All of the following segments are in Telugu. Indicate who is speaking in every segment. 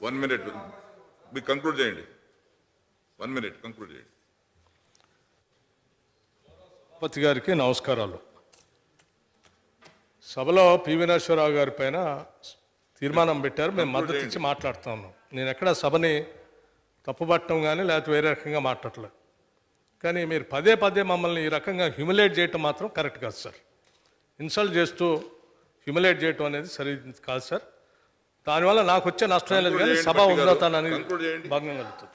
Speaker 1: వన్ మినిట్ మీరు కంక్లూడ్ చేయండి వన్ మినిట్ కంక్లూడ్ చేయండి
Speaker 2: పతి గారికి నమస్కారాలు సభలో పివి నరసింహరావు గారి పైన తీర్మానం పెట్టారు మేము మద్దతు ఇచ్చి మాట్లాడుతా ఉన్నాం నేను ఎక్కడ సభని తప్పుపట్టడం కానీ లేకపోతే వేరే రకంగా మాట్లాడలేదు కానీ మీరు పదే పదే మమ్మల్ని ఈ రకంగా హ్యూమిలేట్ చేయటం మాత్రం కరెక్ట్ కాదు సార్ ఇన్సల్ట్ చేస్తూ హ్యూమిలేట్ చేయటం అనేది సరి కాదు సార్ దానివల్ల నాకు వచ్చే నష్టం ఏం లేదు కానీ
Speaker 1: Conclude
Speaker 2: సభ
Speaker 1: చేయండి, భట్టి గారు.
Speaker 2: ఉన్నతాన్ని అనేది
Speaker 1: Conclude చేయండి.
Speaker 2: భంగం కలుగుతుంది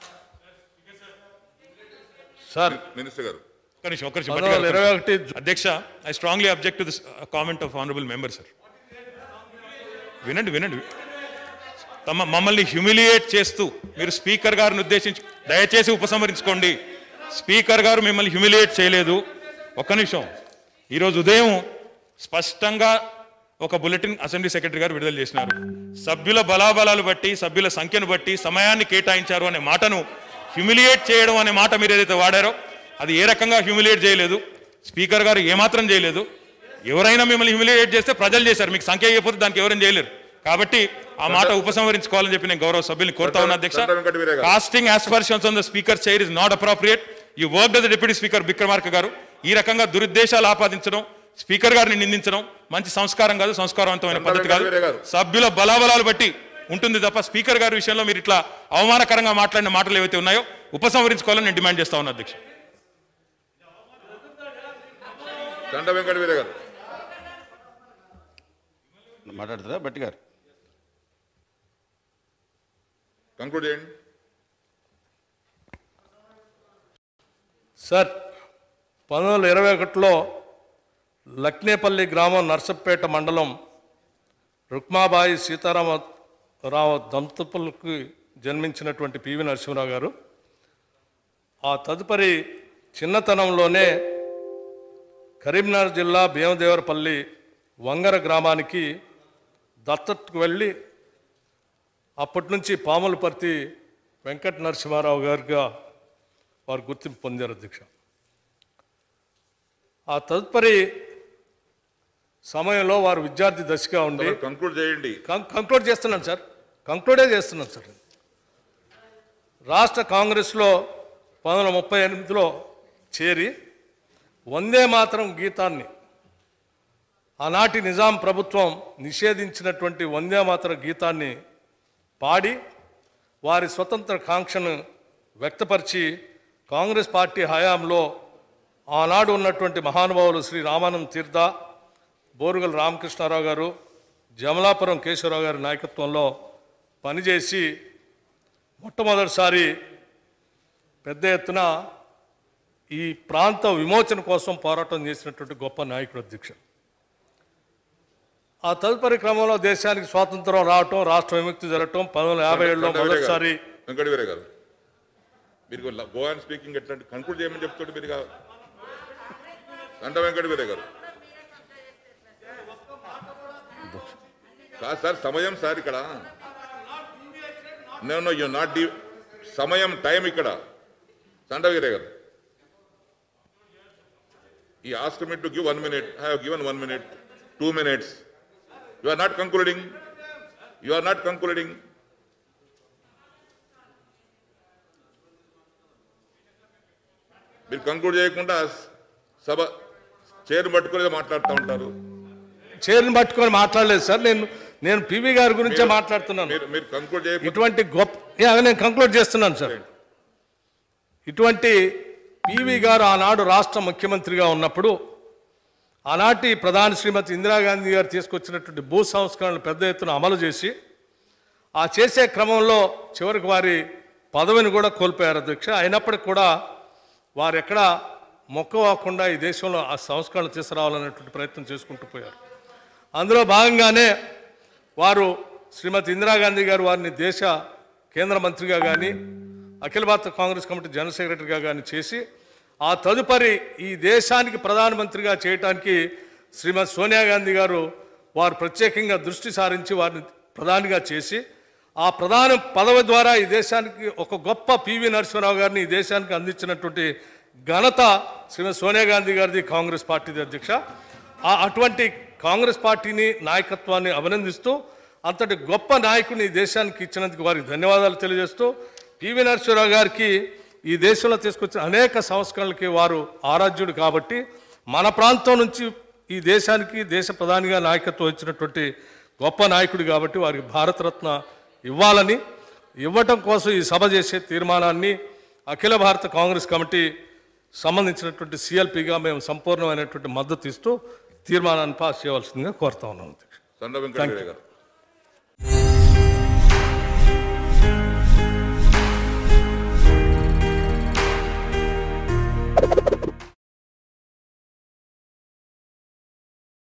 Speaker 2: సార్
Speaker 1: మినిస్టర్ గారు
Speaker 3: ఒక్క నిమిషం, ఒక్క నిమిషం,
Speaker 2: పంతొమ్మిది వందల
Speaker 3: పట్టుకోవాలి.
Speaker 2: ఇరవై ఒకటి
Speaker 3: అధ్యక్ష I strongly object to this comment of honourable member sir వినండి వినండి తమ మమ్మల్ని హ్యూమిలియేట్ చేస్తూ మీరు స్పీకర్ గారిని ఉద్దేశించి దయచేసి ఉపసంహరించుకోండి స్పీకర్ గారు మిమ్మల్ని హ్యూమిలియేట్ చేయలేదు ఒక్క నిమిషం ఈరోజు ఉదయం స్పష్టంగా ఒక బులెటిన్ అసెంబ్లీ సెక్రటరీ గారు విడుదల చేసినారు సభ్యుల బలాబలాలు బట్టి సభ్యుల సంఖ్యను బట్టి సమయాన్ని కేటాయించారు అనే మాటను హ్యూమిలియేట్ చేయడం అనే మాట మీరు ఏదైతే వాడారో అది ఏ రకంగా హ్యూమిలియేట్ చేయలేదు స్పీకర్ గారు ఏమాత్రం చేయలేదు ఎవరైనా మిమ్మల్ని హ్యూమిలియేట్ చేస్తే ప్రజలు చేశారు మీకు సంఖ్య ఇవ్వకపోతే దానికి ఎవరైనా చేయలేరు కాబట్టి ఆ మాట ఉపసంహరించుకోవాలని చెప్పి నేను గౌరవ సభ్యుల్ని కోరుతా ఉన్నా అధ్యక్ష
Speaker 1: చంద్ర వెంకట వీరయ్య గారు.
Speaker 3: Casting aspersions on the speaker chair is not appropriate ఈ work the deputy speaker Vikramarka గారు ఈ రకంగా దురుద్దేశాలు ఆపాదించడం స్పీకర్ గారిని నిందించడం మంచి సంస్కారం కాదు సంస్కారవంతమైన
Speaker 1: చంద్ర
Speaker 3: పద్ధతి కాదు
Speaker 1: వెంకట వీరయ్య గారు.
Speaker 3: సభ్యుల బలాబలాలు బట్టి ఉంటుంది తప్ప స్పీకర్ గారి విషయంలో మీరు ఇట్లా అవమానకరంగా మాట్లాడిన మాటలు ఏవైతే ఉన్నాయో ఉపసంహరించుకోవాలని నేను డిమాండ్ చేస్తా ఉన్నా అధ్యక్ష
Speaker 1: చండ వెంకట వీర గారు
Speaker 4: మాట్లాడుతుందా బట్టి గారు
Speaker 1: కంక్లూడ్ చేయండి
Speaker 2: సార్ పంతొమ్మిది వందల ఇరవై ఒకటిలో లక్నేపల్లి గ్రామం నర్సంపేట మండలం రుక్మాబాయి సీతారామరావు దంపతులకు జన్మించినటువంటి పివి నరసింహరావు గారు ఆ తదుపరి చిన్నతనంలోనే కరీంనగర్ జిల్లా భీమదేవరపల్లి వంగర గ్రామానికి దత్తతకు వెళ్ళి అప్పటి నుంచి పాములపర్తి వెంకట నరసింహారావు గారిగా వారు గుర్తింపు పొందారు అధ్యక్ష ఆ తదుపరి సమయంలో వారు విద్యార్థి దశగా ఉండి
Speaker 1: కంక్లూడ్ చేయండి
Speaker 2: కం- కంక్లూడ్ చేస్తున్నాను సార్ కంక్లూడే చేస్తున్నాను సార్ రాష్ట్ర కాంగ్రెస్లో పంతొమ్మిది వందల ముప్పై ఎనిమిదిలో చేరి వందే మాత్రం గీతాన్ని ఆనాటి నిజాం ప్రభుత్వం నిషేధించినటువంటి వందే మాతరం గీతాన్ని పాడి వారి స్వతంత్ర కాంక్షను వ్యక్తపరిచి కాంగ్రెస్ పార్టీ హయాంలో ఆనాడు ఉన్నటువంటి మహానుభావులు శ్రీ రామానంద తీర్థ బోరుగల రామకృష్ణారావు గారు జమలాపురం కేశవరావు గారి నాయకత్వంలో పనిచేసి మొట్టమొదటిసారి పెద్ద ఎత్తున ఈ ప్రాంత విమోచన కోసం పోరాటం చేసినటువంటి గొప్ప నాయకుడు అధ్యక్ష ఆ తదుపరి క్రమంలో దేశానికి స్వాతంత్రం రావటం రాష్ట్ర విముక్తి జరగటం పంతొమ్మిది వందల యాభై ఏడులో
Speaker 1: చండ వీరయ్య గారు.
Speaker 2: మొదటిసారి
Speaker 1: వెంకట వీర గారు మీరు గో అండ్ స్పీకింగ్ ఎట్లాంటి కంక్లూడ్ చేయమని చెప్తుంటే మీరు ఇక- చండ వెంకట వీర గారు కాదు సార్ సమయం సార్ ఇక్కడ నేను యు నాట్ డి సమయం టైం ఇక్కడ చండ వీర గారు ఈ ask me to give one minute I have given one minute two minutes you are not concluding you are not concluding మీరు కంక్లూడ్ చేయకుండా సభ చైర్ పట్టుకుని మాట్లాడుతూ ఉంటారు
Speaker 2: చైర్ని పట్టుకొని మాట్లాడలేదు సార్ నేను నేను పివి గారి గురించే
Speaker 1: మీరు-
Speaker 2: మాట్లాడుతున్నాను
Speaker 1: మీరు మీరు కంక్లూడ్ చేయకపోతే
Speaker 2: ఇటువంటి గొప్ప యా, నేను కంక్లూడ్ చేస్తున్నాను సార్ ఇటువంటి పివి గారు ఆనాడు రాష్ట్ర ముఖ్యమంత్రిగా ఉన్నప్పుడు ఆనాటి ప్రధాని శ్రీమతి ఇందిరాగాంధీ గారు తీసుకొచ్చినటువంటి భూ సంస్కరణలు పెద్ద ఎత్తున అమలు చేసి ఆ చేసే క్రమంలో చివరికి వారి పదవిని కూడా కోల్పోయారు అధ్యక్ష అయినప్పటికీ కూడా వారు ఎక్కడ మొక్కవాకుండా ఈ దేశంలో ఆ సంస్కరణలు తీసుకురావాలనేటువంటి ప్రయత్నం చేసుకుంటూ పోయారు అందులో భాగంగానే వారు శ్రీమతి ఇందిరాగాంధీ గారు వారిని దేశ కేంద్ర మంత్రిగా కానీ అఖిల భారత కాంగ్రెస్ కమిటీ జనరల్ సెక్రటరీగా కానీ చేసి ఆ తదుపరి ఈ దేశానికి ప్రధానమంత్రిగా చేయటానికి శ్రీమతి సోనియా గాంధీ గారు వారు ప్రత్యేకంగా దృష్టి సారించి వారిని ప్రధానిగా చేసి ఆ ప్రధాన పదవి ద్వారా ఈ దేశానికి ఒక గొప్ప పివి నరసింహరావు గారిని ఈ దేశానికి అందించినటువంటి ఘనత శ్రీమతి సోనియా గాంధీ గారిది కాంగ్రెస్ పార్టీది అధ్యక్ష ఆ అటువంటి కాంగ్రెస్ పార్టీని నాయకత్వాన్ని అభినందిస్తూ అంతటి గొప్ప నాయకుని ఈ దేశానికి ఇచ్చినందుకు వారికి ధన్యవాదాలు తెలియజేస్తూ పివి నరసింహరావు గారికి ఈ దేశంలో తీసుకొచ్చిన అనేక సంస్కరణలకి వారు ఆరాధ్యుడు కాబట్టి మన ప్రాంతం నుంచి ఈ దేశానికి దేశ ప్రధానిగా నాయకత్వం ఇచ్చినటువంటి గొప్ప నాయకుడు కాబట్టి వారికి భారతరత్న ఇవ్వాలని ఇవ్వటం కోసం ఈ సభ చేసే తీర్మానాన్ని అఖిల భారత కాంగ్రెస్ కమిటీ సంబంధించినటువంటి సిఎల్పిగా మేము సంపూర్ణమైనటువంటి మద్దతు ఇస్తూ తీర్మానాన్ని పాస్ చేయవలసిందిగా కోరుతా ఉన్నాం
Speaker 1: సండ వెంకటరెడ్డి గారు